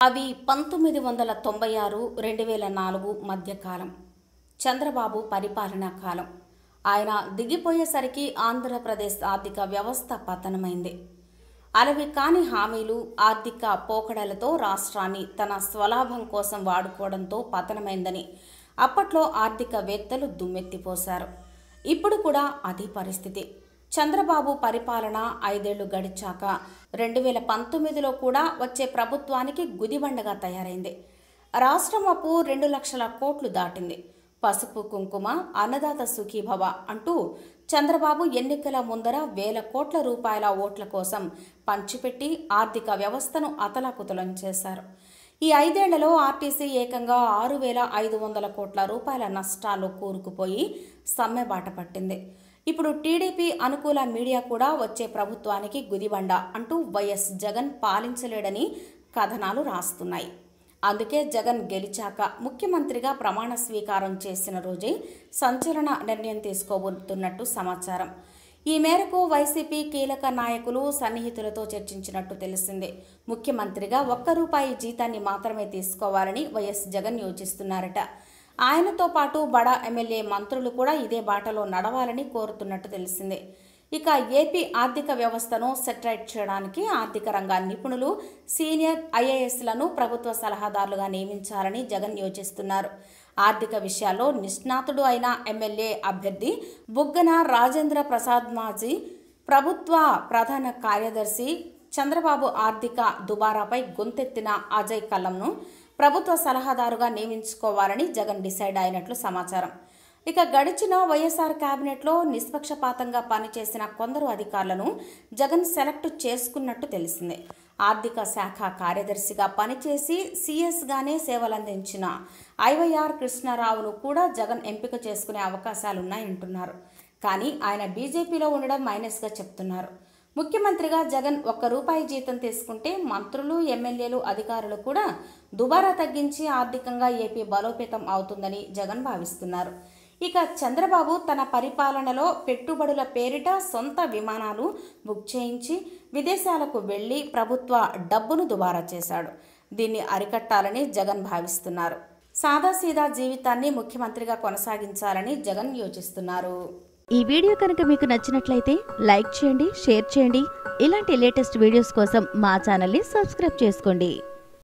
అవి పంతొమ్మిది వందల తొంభై ఆరు రెండు వేల నాలుగు మధ్యకాలం చంద్రబాబు పరిపాలనా కాలం ఆయన దిగిపోయేసరికి ఆంధ్రప్రదేశ్ ఆర్థిక వ్యవస్థ పతనమైంది అలవి కాని హామీలు ఆర్థిక పోకడలతో రాష్ట్రాన్ని తన స్వలాభం కోసం వాడుకోవడంతో పతనమైందని అప్పట్లో ఆర్థికవేత్తలు దుమ్మెత్తిపోశారు ఇప్పుడు కూడా అదే పరిస్థితి చంద్రబాబు పరిపాలన ఐదేళ్లు గడిచాక రెండు వేల పంతొమ్మిదిలో కూడా వచ్చే ప్రభుత్వానికి గుదిబండగా తయారైంది రాష్ట్రం అప్పు రెండు లక్షల కోట్లు దాటింది పసుపు కుంకుమ అన్నదాత సుఖీభవ అంటూ చంద్రబాబు ఎన్నికల ముందర వేల కోట్ల రూపాయల ఓట్ల కోసం పంచిపెట్టి ఆర్థిక వ్యవస్థను అతలాకుతలం చేశారు ఈ ఐదేళ్లలో ఆర్టీసీ ఏకంగా ఆరు వేల ఐదు వందల కోట్ల రూపాయల నష్టాల్లో కూరుకుపోయి సమ్మెబాట పట్టింది ఇప్పుడు టీడీపీ అనుకూల మీడియా కూడా వచ్చే ప్రభుత్వానికి గుదిబండ అంటూ వైఎస్ జగన్ పాలించలేడని కథనాలు రాస్తున్నాయి అందుకే జగన్ గెలిచాక ముఖ్యమంత్రిగా ప్రమాణ స్వీకారం చేసిన రోజే సంచలన నిర్ణయం తీసుకోబోతున్నట్టు సమాచారం ఈ మేరకు వైసీపీ కీలక నాయకులు సన్నిహితులతో చర్చించినట్టు తెలిసింది ముఖ్యమంత్రిగా ఒక్క రూపాయి జీతాన్ని మాత్రమే తీసుకోవాలని వైఎస్ జగన్ యోచిస్తున్నారట ఆయనతో పాటు బడా ఎమ్మెల్యే మంత్రులు కూడా ఇదే బాటలో నడవాలని కోరుతున్నట్టు తెలిసింది ఇక ఏపీ ఆర్థిక వ్యవస్థను సెటరైట్ చేయడానికి ఆర్థిక రంగ నిపుణులు సీనియర్ ఐఏఎస్లను ప్రభుత్వ సలహాదారులుగా నియమించాలని జగన్ యోచిస్తున్నారు ఆర్థిక విషయాల్లో నిష్ణాతుడు అయిన ఎమ్మెల్యే అభ్యర్థి బుగ్గన రాజేంద్ర ప్రసాద్ మాజీ ప్రభుత్వ ప్రధాన కార్యదర్శి చంద్రబాబు ఆర్థిక దుబారాపై గొంతెత్తిన అజయ్ కల్లంను ప్రభుత్వ సలహాదారుగా నియమించుకోవాలని జగన్ డిసైడ్ అయినట్లు సమాచారం ఇక గడిచిన వైఎస్ఆర్ కేబినెట్లో నిష్పక్షపాతంగా పనిచేసిన కొందరు అధికారులను జగన్ సెలెక్ట్ చేసుకున్నట్టు తెలిసింది ఆర్థిక శాఖ కార్యదర్శిగా పనిచేసి సీఎస్గానే సేవలందించిన ఐవైఆర్ కృష్ణారావును కూడా జగన్ ఎంపిక చేసుకునే అవకాశాలున్నాయంటున్నారు కానీ ఆయన బీజేపీలో ఉండడం మైనస్గా చెప్తున్నారు ముఖ్యమంత్రిగా జగన్ ఒక్క రూపాయి జీతం తీసుకుంటే మంత్రులు ఎమ్మెల్యేలు అధికారులు కూడా దుబారా తగ్గించి ఆర్థికంగా ఏపీ బలోపేతం అవుతుందని జగన్ భావిస్తున్నారు ఇక చంద్రబాబు తన పరిపాలనలో పెట్టుబడుల పేరిట సొంత విమానాలు బుక్ చేయించి విదేశాలకు వెళ్లి ప్రభుత్వ డబ్బును దుబారా చేశాడు దీన్ని అరికట్టాలని జగన్ భావిస్తున్నారు సాదాసీదా జీవితాన్ని ముఖ్యమంత్రిగా కొనసాగించాలని జగన్ యోచిస్తున్నారు ఈ వీడియో కనుక మీకు నచ్చినట్లయితే లైక్ చేయండి షేర్ చేయండి ఇలాంటి లేటెస్ట్ వీడియోస్ కోసం మా ఛానల్ని సబ్స్క్రైబ్ చేసుకోండి